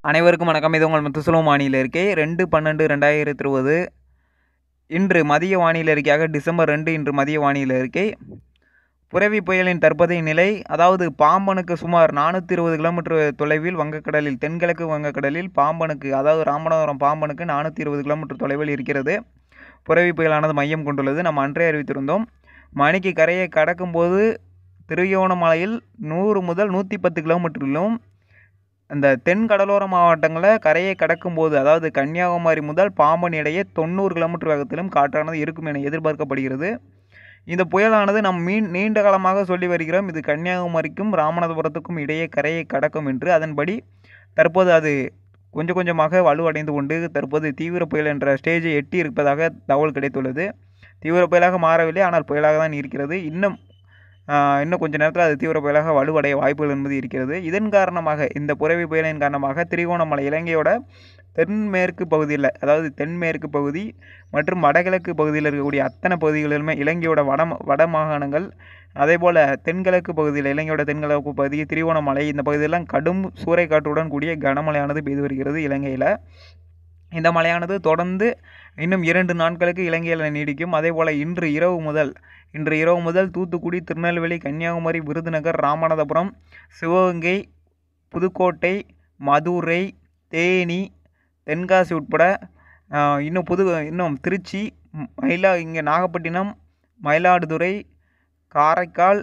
அனைவருக்கும் வணக்கம் இது உங்கள் முத்துசுலம் வானிலை இருக்கை ரெண்டு பன்னெண்டு ரெண்டாயிரத்தி இருபது இன்று மதிய வானிலை அறிக்கையாக டிசம்பர் ரெண்டு இன்று மதிய வானிலை இருக்கை புரவி புயலின் தற்போதைய நிலை அதாவது பாம்பனுக்கு சுமார் நானூற்றி இருபது கிலோமீட்டர் தொலைவில் வங்கக்கடலில் தென்கிழக்கு வங்கக்கடலில் பாம்பனுக்கு அதாவது ராமநாதபுரம் பாம்பனுக்கு நானூற்றி இருபது கிலோமீட்டர் தொலைவில் இருக்கிறது புரவி புயலானது மையம் கொண்டுள்ளது நம்ம அன்றே அறிவித்திருந்தோம் மணிக்கு கரையை கடக்கும்போது திருயோணமலையில் நூறு முதல் நூற்றி பத்து கிலோமீட்டரிலும் அந்த தென் கடலோர மாவட்டங்களில் கரையை கடக்கும்போது அதாவது கன்னியாகுமரி முதல் பாம்பன் இடையே தொண்ணூறு கிலோமீட்டர் வேகத்திலும் காற்றானது இருக்கும் என எதிர்பார்க்கப்படுகிறது இந்த புயலானது நாம் மீன் நீண்ட காலமாக சொல்லி வருகிறோம் இது கன்னியாகுமரிக்கும் ராமநாதபுரத்துக்கும் இடையே கரையை கடக்கும் என்று அதன்படி தற்போது அது கொஞ்சம் கொஞ்சமாக வலுவடைந்து கொண்டு தற்போது தீவிர புயல் என்ற ஸ்டேஜை எட்டி இருப்பதாக தகவல் கிடைத்துள்ளது தீவிர புயலாக மாறவில்லை ஆனால் புயலாக தான் இருக்கிறது இன்னும் ஆஹ், இன்னும் கொஞ்ச நேரத்தில் அது தீவிர புயலாக வலுவடைய வாய்ப்புகள் என்பது இருக்கிறது இதன் காரணமாக இந்த புரவி புயலின் காரணமாக திரிகோணமலை இலங்கையோட தென்மேற்கு பகுதியில் அதாவது தென்மேற்கு பகுதி மற்றும் வடகிழக்கு பகுதியில் இருக்கக்கூடிய அத்தனை பகுதிகளிலுமே இலங்கையோட வட வட மாகாணங்கள் அதே போல் தென்கிழக்கு பகுதியில் இலங்கையோட தென்கிழக்கு பகுதி திரிகோணமலை இந்த பகுதியெல்லாம் கடும் சூறைக்காற்றுடன் கூடிய கனமழையானது பெய்து வருகிறது இலங்கையில் இந்த மழையானது தொடர்ந்து இன்னும் இரண்டு நாட்களுக்கு இலங்கையில் நீடிக்கும் அதே போல் இன்று இரவு முதல் இன்று இரவு முதல் தூத்துக்குடி திருநெல்வேலி கன்னியாகுமரி விருதுநகர் ராமநாதபுரம் சிவகங்கை புதுக்கோட்டை மதுரை தேனி தென்காசி உட்பட ஆஹ், இன்னும் புது இன்னும் திருச்சி ம், மயிலா இங்கே நாகப்பட்டினம் மயிலாடுதுறை காரைக்கால்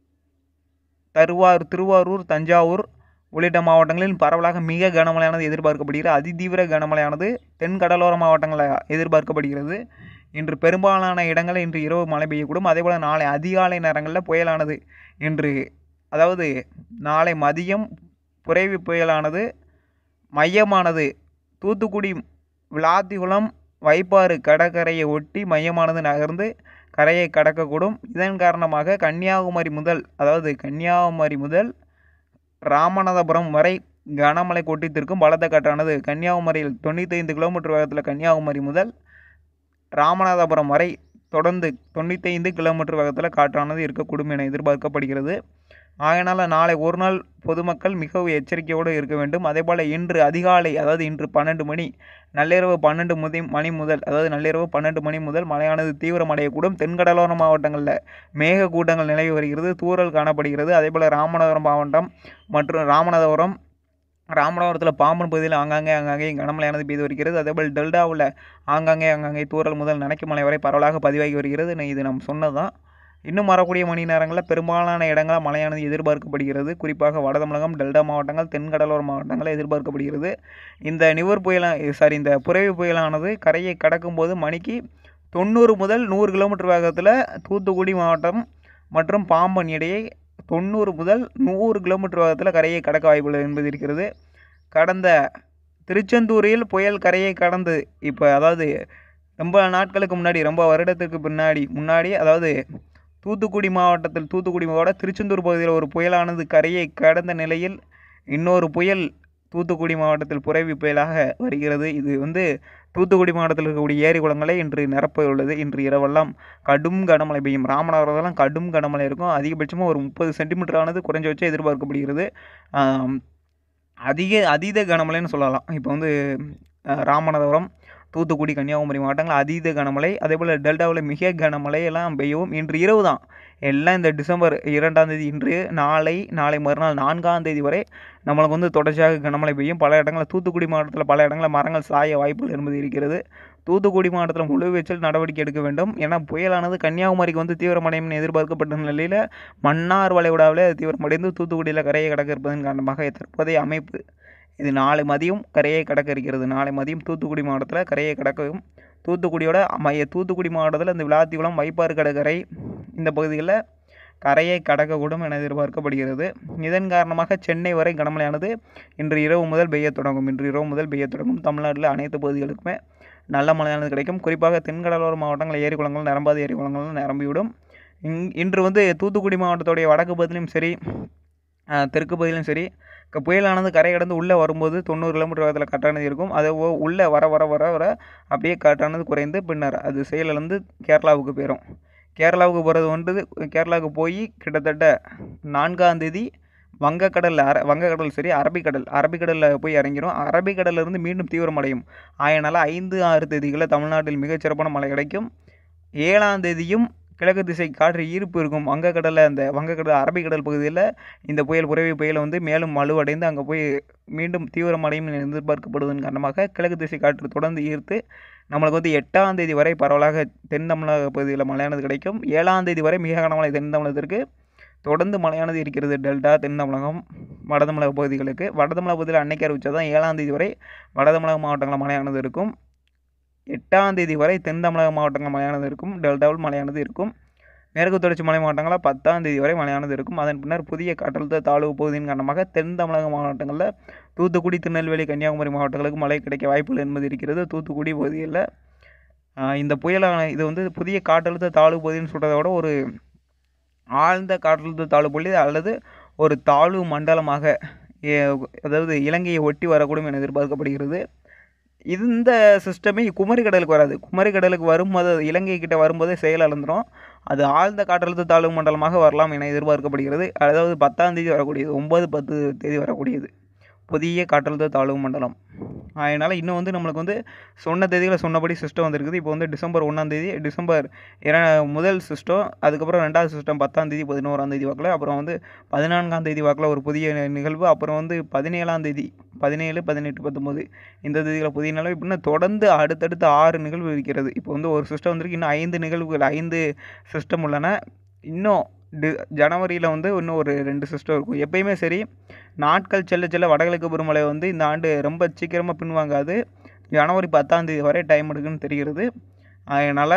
தருவார் திருவாரூர் தஞ்சாவூர் உள்ளிட்ட மாவட்டங்களில் பரவலாக மிக கனமழையானது எதிர்பார்க்கப்படுகிறது அதிதீவிர கனமழையானது தென் கடலோர மாவட்டங்களில் எதிர்பார்க்கப்படுகிறது இன்று பெரும்பாலான இடங்களில் இன்று இரவு மழை பெய்யக்கூடும் அதேபோல் நாளை அதிகாலை நேரங்களில் புயலானது இன்று அதாவது நாளை மதியம் புரைவி புயலானது மையமானது தூத்துக்குடி விளாத்திகுளம் வைப்பாறு கடற்கரையை ஒட்டி மையமானது நகர்ந்து கரையை கடக்கக்கூடும் இதன் காரணமாக கன்னியாகுமரி முதல் அதாவது கன்னியாகுமரி முதல் ராமநாதபுரம் வரை கனமழை கொட்டித்திருக்கும் பலத்த காற்றானது கன்னியாகுமரியில் தொண்ணூத்தைந்து கிலோமீட்டர் வேகத்தில் கன்னியாகுமரி முதல் ராமநாதபுரம் வரை தொடர்ந்து தொண்ணூத்தைந்து கிலோமீட்டர் வேகத்தில் காற்றானது இருக்கக்கூடும் என எதிர்பார்க்கப்படுகிறது ஆகையினால் நாளை ஒரு நாள் பொதுமக்கள் மிகவும் எச்சரிக்கையோடு இருக்க வேண்டும் அதேபோல் இன்று அதிகாலை அதாவது இன்று பன்னெண்டு மணி நள்ளிரவு பன்னெண்டு முதி மணி முதல் அதாவது நள்ளிரவு பன்னெண்டு மணி முதல் மழையானது தீவிரமடையக்கூடும் தென்கடலோர மாவட்டங்களில் மேக கூட்டங்கள் நிலவி வருகிறது தூறல் காணப்படுகிறது அதேபோல் ராமநாதபுரம் மாவட்டம் மற்றும் ராமநாதபுரம் ராமநாதபுரத்தில் பாம்பன் பகுதியில் ஆங்காங்கே ஆங்காங்கே கனமழையானது பெய்து வருகிறது அதேபோல் டெல்டாவில் ஆங்காங்கே ஆங்காங்கே தூறல் முதல் நனைக்கும் மழை வரை பரவலாக பதிவாகி வருகிறது ந- இது நாம் சொன்னது தான் இன்னும் வரக்கூடிய மணி நேரங்களில் பெரும்பாலான இடங்களில் மழையானது எதிர்பார்க்கப்படுகிறது குறிப்பாக வட தமிழகம் டெல்டா மாவட்டங்கள் தென்கடலோர மாவட்டங்களில் எதிர்பார்க்கப்படுகிறது இந்த நிவர் புயலா சாரி இந்த புரவி புயலானது கரையை கடக்கும்போது மணிக்கு தொண்ணூறு முதல் நூறு கிலோமீட்டர் வேகத்தில் தூத்துக்குடி மாவட்டம் மற்றும் பாம்பன் இடையே தொண்ணூறு முதல் நூறு கிலோமீட்டர் வேகத்தில் கரையை கடக்க வாய்ப்புள்ளது என்பது இருக்கிறது கடந்த திருச்செந்தூரில் புயல் கரையை கடந்து இப்போ அதாவது ரொம்ப நாட்களுக்கு முன்னாடி ரொம்ப வருடத்துக்கு பின்னாடி முன்னாடி அதாவது தூத்துக்குடி மாவட்டத்தில் தூத்துக்குடி மாவட்டம் திருச்செந்தூர் பகுதியில் ஒரு புயலானது கரையை கடந்த நிலையில் இன்னொரு புயல் தூத்துக்குடி மாவட்டத்தில் புரவி புயலாக வருகிறது இது வந்து தூத்துக்குடி மாவட்டத்தில் இருக்கக்கூடிய ஏரி குளங்களை இன்று நிரப்ப உள்ளது இன்று இரவெல்லாம் கடும் கனமழை பெய்யும் ராமநாதபுரத்தெல்லாம் கடும் கனமழை இருக்கும் அதிகபட்சமாக ஒரு முப்பது சென்டிமீட்டரானது குறைஞ்சபட்சம் எதிர்பார்க்கப்படுகிறது ஆம், அதிக அதீத கனமழைன்னு சொல்லலாம் இப்போ வந்து அஹ், ராமநாதபுரம் தூத்துக்குடி கன்னியாகுமரி மாவட்டங்கள் அதீத கனமழை அதேபோல் டெல்டாவில் மிக கனமழை எல்லாம் பெய்யவும் இன்று இரவு தான் எல்லாம் இந்த டிசம்பர் இரண்டாம் தேதி இன்று நாளை நாளை மறுநாள் நான்காம் தேதி வரை நம்மளுக்கு வந்து தொடர்ச்சியாக கனமழை பெய்யும் பல இடங்களில் தூத்துக்குடி மாவட்டத்தில் பல இடங்களில் மரங்கள் சாய வாய்ப்புகள் என்பது இருக்கிறது தூத்துக்குடி மாவட்டத்தில் முழுவீச்சில் நடவடிக்கை எடுக்க வேண்டும் ஏன்னா புயலானது கன்னியாகுமரிக்கு வந்து தீவிரமடையும் என எதிர்பார்க்கப்பட்ட நிலையில் மன்னார் வளைகுடாவில் அது தீவிரமடைந்து தூத்துக்குடியில் கரையை கடக்க இருப்பதன் காரணமாக தற்போதைய அமைப்பு இது நாளை மதியம் கரையை கடக்க இருக்கிறது நாளை மதியம் தூத்துக்குடி மாவட்டத்தில் கரையை கடக்கவும் தூத்துக்குடியோட மைய தூத்துக்குடி மாவட்டத்தில் இந்த விளாத்திக்குளம் வைப்பாறு கடற்கரை இந்த பகுதிகளில் கரையை கடக்கக்கூடும் என எதிர்பார்க்கப்படுகிறது இதன் காரணமாக சென்னை வரை கனமழையானது இன்று இரவு முதல் பெய்யத் தொடங்கும் இன்று இரவு முதல் பெய்யத் தொடங்கும் தமிழ்நாட்டில் அனைத்து பகுதிகளுக்குமே நல்ல மழையானது கிடைக்கும் குறிப்பாக தென்கடலோர மாவட்டங்கள் ஏரி குளங்கள் நிரம்பாத ஏரி குளங்கள் நிரம்பிவிடும் இங் இன்று வந்து தூத்துக்குடி மாவட்டத்துடைய வடக்கு பகுதியிலும் சரி அஹ், தெற்கு பகுதியிலும் சரி க- புயலானது கரை கடந்து உள்ளே வரும்போது தொண்ணூறு கிலோமீட்டர் வேகத்தில் காற்றானது இருக்கும் அது ஒ- உள்ளே வர வர வர வர அப்படியே காற்றானது குறைந்து பின்னர் அது செயலிழந்து கேரளாவுக்கு போயிடும் கேரளாவுக்கு போகிறது வந்து கேரளாவுக்கு போய் கிட்டத்தட்ட நான்காம் தேதி வங்கக்கடலில் அர வங்கக்கடல் சரி அரபிக்கடல் அரபிக்கடலில் போய் இறங்கிரும் அரபிக்கடல்ல இருந்து மீண்டும் தீவிரமடையும் ஆகையினால ஐந்து ஆறு தேதிகளில் தமிழ்நாட்டில் மிகச்சிறப்பான மழை கிடைக்கும் ஏழாம் தேதியும் கிழக்கு திசை காற்று ஈர்ப்பு இருக்கும் வங்கக்கடலில் அந்த வங்கக்கடல் அரபிக்கடல் பகுதியில் இந்த புயல் புரவி புயல் வந்து மேலும் வலுவடைந்து அங்கே போய் மீண்டும் தீவிரமடையும் என எதிர்பார்க்கப்படுவதன் காரணமாக கிழக்கு திசை காற்று தொடர்ந்து ஈர்த்து நம்மளுக்கு வந்து எட்டாம் தேதி வரை பரவலாக தென் தமிழக பகுதியில் மழையானது கிடைக்கும் ஏழாம் தேதி வரை மிக கனமழை தென் தமிழகத்திற்கு தொடர்ந்து மழையானது இருக்கிறது டெல்டா தென் தமிழகம் வட தமிழக பகுதிகளுக்கு வட தமிழக பகுதியில் அன்னைக்கு அறிவிச்சா தான் ஏழாம் தேதி வரை வட தமிழக மாவட்டங்களில் மழையானது இருக்கும் எட்டாம் தேதி வரை தென் தமிழக மாவட்டங்கள் மழையானது இருக்கும் டெல்டாவில் மழையானது இருக்கும் மேற்கு தொடர்ச்சி மலை மாவட்டங்களில் பத்தாம் தேதி வரை மழையானது இருக்கும் அதன் பின்னர் புதிய காற்றழுத்த தாழ்வு பகுதியின் காரணமாக தென் தமிழக மாவட்டங்களில் தூத்துக்குடி திருநெல்வேலி கன்னியாகுமரி மாவட்டங்களுக்கு மழை கிடைக்க வாய்ப்புகள் என்பது இருக்கிறது தூத்துக்குடி பகுதியில் ஆஹ் இந்த புயலான இது வந்து புதிய காற்றழுத்த தாழ்வு பகுதின்னு சொல்கிறத விட ஒரு ஆழ்ந்த காற்றழுத்த தாழ்வு பகுதி அல்லது ஒரு தாழ்வு மண்டலமாக ஏ- அதாவது இலங்கையை ஒட்டி வரக்கூடும் என எதிர்பார்க்கப்படுகிறது இந்த சிஸ்டமே குமரி கடலுக்கு வராது குமரி கடலுக்கு வரும்போது இலங்கை கிட்ட வரும்போதே செயலிழந்துடும் அது ஆழ்ந்த காற்றழுத்த தாழ்வு மண்டலமாக வரலாம் என எதிர்பார்க்கப்படுகிறது அதாவது பத்தாம் தேதி வரக்கூடியது ஒம்பது பத்து தேதி வரக்கூடியது புதிய காற்றழுத்த தாழ்வு மண்டலம் அதனால் இன்னும் வந்து நம்மளுக்கு வந்து சொன்ன தேதிகளை சொன்னபடி சிஸ்டம் வந்திருக்குது இப்போ வந்து டிசம்பர் ஒன்றாம் தேதி டிசம்பர் இர முதல் சிஸ்டம் அதுக்கப்புறம் ரெண்டாவது சிஸ்டம் பத்தாம் தேதி பதினோராம் தேதி வாக்கில் அப்புறம் வந்து பதினான்காம் தேதி வாக்கில் ஒரு புதிய நிகழ்வு அப்புறம் வந்து பதினேழாம் தேதி பதினேழு பதினெட்டு பத்தொம்போது இந்த தேதியில் புதிய நிகழ்வு இப்போ இன்னும் தொடர்ந்து அடுத்தடுத்து ஆறு நிகழ்வு இருக்கிறது இப்போ வந்து ஒரு சிஸ்டம் வந்திருக்கு இன்னும் ஐந்து நிகழ்வுகள் ஐந்து சிஸ்டம் உள்ளன இன்னும் டி ஜனவரியில் வந்து இன்னும் ஒரு ரெண்டு சிஸ்டம் இருக்கும் எப்பயுமே சரி நாட்கள் செல்ல செல்ல வடகிழக்கு பருவமழை வந்து இந்த ஆண்டு ரொம்ப சீக்கிரமாக பின்வாங்காது ஜனவரி பத்தாம் தேதி வரை டைம் எடுக்குன்னு தெரிகிறது அதனால்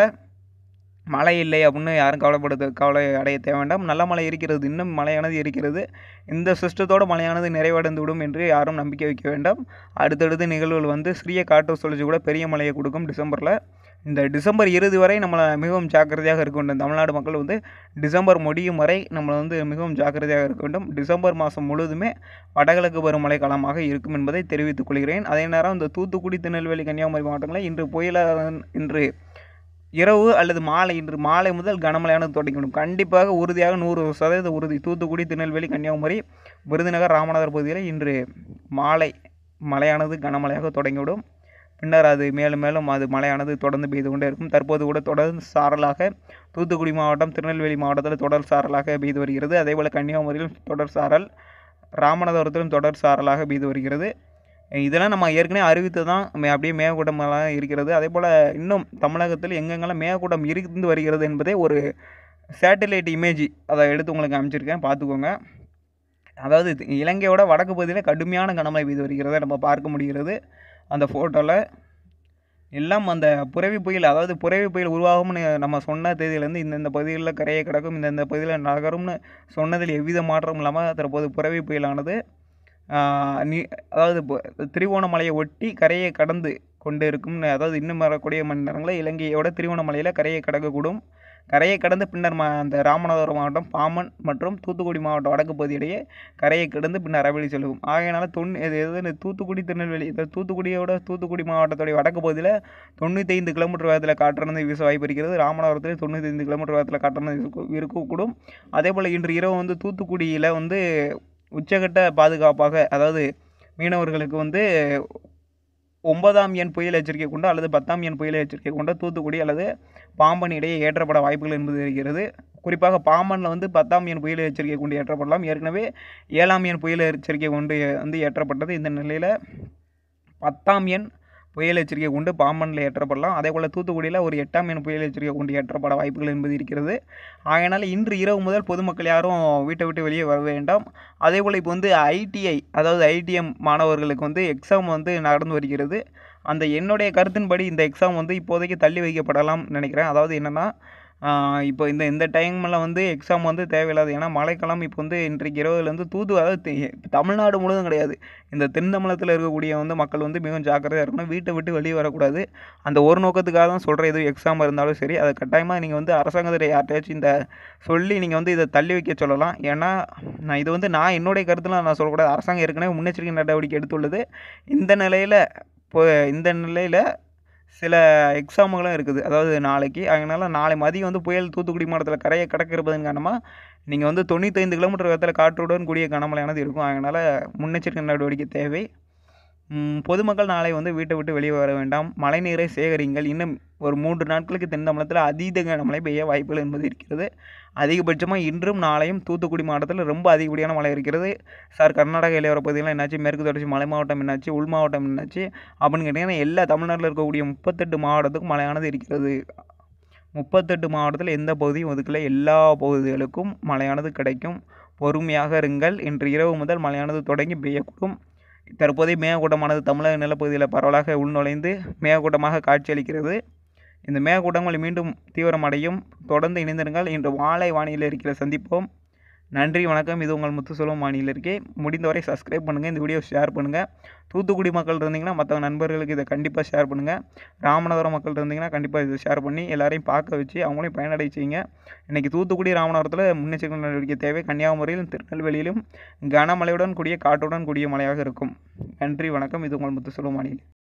மழை இல்லை அப்படின்னு யாரும் கவலைப்படுத்த கவலை அடைய தேவை வேண்டாம் நல்ல மழை இருக்கிறது இன்னும் மழையானது இருக்கிறது இந்த சிஸ்டத்தோட மழையானது நிறைவடைந்து விடும் என்று யாரும் நம்பிக்கை வைக்க வேண்டாம் அடுத்தடுத்த நிகழ்வுகள் வந்து சிறிய காற்று சுழற்சி கூட பெரிய மழையை கொடுக்கும் டிசம்பரில் இந்த டிசம்பர் இறுதி வரை நம்மளை மிகவும் ஜாக்கிரதையாக இருக்க வேண்டும் தமிழ்நாடு மக்கள் வந்து டிசம்பர் முடியும் வரை நம்மளை வந்து மிகவும் ஜாக்கிரதையாக இருக்க வேண்டும் டிசம்பர் மாதம் முழுவதுமே வடகிழக்கு பருவமழை காலமாக இருக்கும் என்பதை தெரிவித்துக் கொள்கிறேன் அதே நேரம் இந்த தூத்துக்குடி திருநெல்வேலி கன்னியாகுமரி மாவட்டங்களில் இன்று புயலாக இன்று இரவு அல்லது மாலை இன்று மாலை முதல் கனமழையானது தொடங்கிவிடும் கண்டிப்பாக உறுதியாக நூறு சதவீத உறுதி தூத்துக்குடி திருநெல்வேலி கன்னியாகுமரி விருதுநகர் ராமநாதர் பகுதியில் இன்று மாலை மழையானது கனமழையாக தொடங்கிவிடும் பின்னர் அது மேலும் மேலும் அது மழையானது தொடர்ந்து பெய்து கொண்டே இருக்கும் தற்போது கூட தொடர்ந்து சாரலாக தூத்துக்குடி மாவட்டம் திருநெல்வேலி மாவட்டத்தில் தொடர் சாரலாக பெய்து வருகிறது அதேபோல் கன்னியாகுமரியிலும் தொடர் சாரல் ராமநாதபுரத்திலும் தொடர் சாரலாக பெய்து வருகிறது இதெல்லாம் நம்ம ஏற்கனவே அறிவித்து தான் மே- அப்படியே மேகக்கூட்டமெல்லாம் இருக்கிறது அதே போல் இன்னும் தமிழகத்தில் எங்கெங்கெல்லாம் மேகக்கூட்டம் இருந்து வருகிறது என்பதே ஒரு சேட்டலைட் இமேஜ் அதை எடுத்து உங்களுக்கு அமைச்சிருக்கேன் பார்த்துக்கோங்க அதாவது இது இலங்கையோட வடக்கு பகுதியில் கடுமையான கனமழை பெய்து வருகிறதை நம்ம பார்க்க முடிகிறது அந்த ஃபோட்டோவில் எல்லாம் அந்த புரவி புயல் அதாவது புரவி புயல் உருவாகும்னு நம்ம சொன்ன தேதியிலேருந்து இந்தந்த பகுதிகளில் கரையை கிடக்கும் இந்தந்த பகுதியில் நகரும்னு சொன்னதில் எவ்வித மாற்றமும் இல்லாமல் தற்போது புரவி புயலானது ஆஹ், நீ அதாவது இப்போ திருவோணமலையை ஒட்டி கரையை கடந்து கொண்டு இருக்கும்னு அதாவது இன்னும் வரக்கூடிய மணி நேரங்களில் இலங்கையோட திருவோணமலையில் கரையை கடக்கக்கூடும் கரையை கடந்து பின்னர் ம அந்த ராமநாதபுரம் மாவட்டம் பாமன் மற்றும் தூத்துக்குடி மாவட்டம் வடக்கு பகுதியிடையே கரையை கடந்து பின்னர் அரவழி செல்லும் ஆகையினால தொன் இது எது இந்த தூத்துக்குடி திருநெல்வேலி இந்த தூத்துக்குடியோட தூத்துக்குடி மாவட்டத்துடைய வடக்கு பகுதியில் தொண்ணூத்தைந்து கிலோமீட்டர் வேகத்தில் காற்றிருந்து வீச வாய்ப்பு இருக்கிறது ராமநாதபுரத்தில் தொண்ணூத்தைந்து கிலோமீட்டர் வேகத்தில் காற்றிருந்து இருக்கும் இருக்கக்கூடும் அதே போல் இன்று இரவு வந்து தூத்துக்குடியில் வந்து உச்சகட்ட பாதுகாப்பாக அதாவது மீனவர்களுக்கு வந்து ஒன்பதாம் எண் புயல் எச்சரிக்கை கொண்டு அல்லது பத்தாம் எண் புயல் எச்சரிக்கை கொண்ட தூத்துக்குடி அல்லது பாம்பன் இடையே ஏற்றப்பட வாய்ப்புகள் என்பது இருக்கிறது குறிப்பாக பாம்பனில் வந்து பத்தாம் எண் புயல் எச்சரிக்கை கொண்டு ஏற்றப்படலாம் ஏற்கனவே ஏழாம் எண் புயல் எச்சரிக்கை கொண்டு வந்து ஏற்றப்பட்டது இந்த நிலையில் பத்தாம் எண் புயல் எச்சரிக்கை கொண்டு பாம்பனில் ஏற்றப்படலாம் அதே போல் தூத்துக்குடியில் ஒரு எட்டாம் எண் புயல் எச்சரிக்கை கொண்டு ஏற்றப்பட வாய்ப்புகள் என்பது இருக்கிறது ஆகையினால் இன்று இரவு முதல் பொதுமக்கள் யாரும் வீட்டை விட்டு வெளியே வர வேண்டாம் அதே போல் இப்போ வந்து ஐடிஐ அதாவது ஐடிஎம் மாணவர்களுக்கு வந்து எக்ஸாம் வந்து நடந்து வருகிறது அந்த என்னுடைய கருத்தின்படி இந்த எக்ஸாம் வந்து இப்போதைக்கு தள்ளி வைக்கப்படலாம் நினைக்கிறேன் அதாவது என்னென்னா இப்போ இந்த இந்த டைமில் வந்து எக்ஸாம் வந்து தேவையில்லாது ஏன்னா மழைக்காலம் இப்போ வந்து இன்றைக்கு இரவுலேருந்து தூது அதாவது தெ- தமிழ்நாடு முழுவதும் கிடையாது இந்த தென் தமிழகத்தில் இருக்கக்கூடிய வந்து மக்கள் வந்து மிகவும் ஜாக்கிரதையாக இருக்கணும் வீட்டை விட்டு வெளியே வரக்கூடாது அந்த ஒரு நோக்கத்துக்காக தான் சொல்கிறேன் எதுவும் எக்ஸாம் இருந்தாலும் சரி அதை கட்டாயமாக நீங்கள் வந்து அரசாங்கத்தில் யார்கிட்டயாச்சும் இந்த சொல்லி நீங்கள் வந்து இதை தள்ளி வைக்க சொல்லலாம் ஏன்னா நான் இது வந்து நான் என்னுடைய கருத்துலாம் நான் சொல்லக்கூடாது அரசாங்கம் ஏற்கனவே முன்னெச்சரிக்கை நடவடிக்கை எடுத்துள்ளது இந்த நிலையில் இப்போ இந்த நிலையில் சில எக்ஸாமுகளும் இருக்குது அதாவது நாளைக்கு அதனால் நாளை மதியம் வந்து புயல் தூத்துக்குடி மாவட்டத்தில் கரையை கடக்கிறதன் காரணமாக நீங்கள் வந்து தொண்ணூத்தைந்து கிலோமீட்டர் வேகத்தில் காற்றுடன் கூடிய கனமழையானது இருக்கும் அதனால் முன்னெச்சரிக்கை நடவடிக்கை தேவை ம், பொதுமக்கள் நாளை வந்து வீட்டை விட்டு வெளியே வர வேண்டாம் மழைநீரை சேகரிங்கள் இன்னும் ஒரு மூன்று நாட்களுக்கு தென் தமிழகத்தில் அதீத கனமழை பெய்ய வாய்ப்புகள் என்பது இருக்கிறது அதிகபட்சமாக இன்றும் நாளையும் தூத்துக்குடி மாவட்டத்தில் ரொம்ப அதிகப்படியான மழை இருக்கிறது சார் கர்நாடக இளையோர பகுதிகள் என்னாச்சு மேற்கு தொடர்ச்சி மலை மாவட்டம் என்னாச்சு உள் மாவட்டம் என்னாச்சு அப்படின்னு கேட்டிங்கன்னா எல்லா தமிழ்நாட்டில் இருக்கக்கூடிய முப்பத்தெட்டு மாவட்டத்துக்கும் மழையானது இருக்கிறது முப்பத்தெட்டு மாவட்டத்தில் எந்த பகுதியும் ஒதுக்கல எல்லா பகுதிகளுக்கும் மழையானது கிடைக்கும் பொறுமையாக இருங்கள் இன்று இரவு முதல் மழையானது தொடங்கி பெய்யக்கூடும் தற்போதைய மேகக்கூட்டமானது தமிழக நிலப்பகுதியில் பரவலாக உள்நுழைந்து மேகக்கூட்டமாக காட்சியளிக்கிறது இந்த மேகக்கூட்டங்கள் மீண்டும் தீவிரமடையும் தொடர்ந்து இணைந்திருங்கள் இன்று வாழை வானிலை இருக்கிற சந்திப்போம் நன்றி வணக்கம் இது உங்கள் முத்துசெல்வம் வானிலை இருக்கே முடிந்தவரை சப்ஸ்கிரைப் பண்ணுங்கள் இந்த வீடியோ ஷேர் பண்ணுங்கள் தூத்துக்குடி மக்கள் இருந்தீங்கன்னா மற்ற நண்பர்களுக்கு இதை கண்டிப்பாக ஷேர் பண்ணுங்கள் ராமநாதபுரம் மக்கள் இருந்தீங்கன்னா கண்டிப்பாக இதை ஷேர் பண்ணி எல்லாரையும் பார்க்க வச்சு அவங்களையும் பயனடை செய்யுங்க இன்றைக்கி தூத்துக்குடி ராமநாதபுரத்தில் முன்னெச்சரிக்கை நடவடிக்கை தேவை கன்னியாகுமரியிலும் திருநெல்வேலியிலும் கனமழையுடன் கூடிய காற்றுடன் கூடிய மழையாக இருக்கும் நன்றி வணக்கம் இது உங்கள் முத்துசெல்வம் வானிலை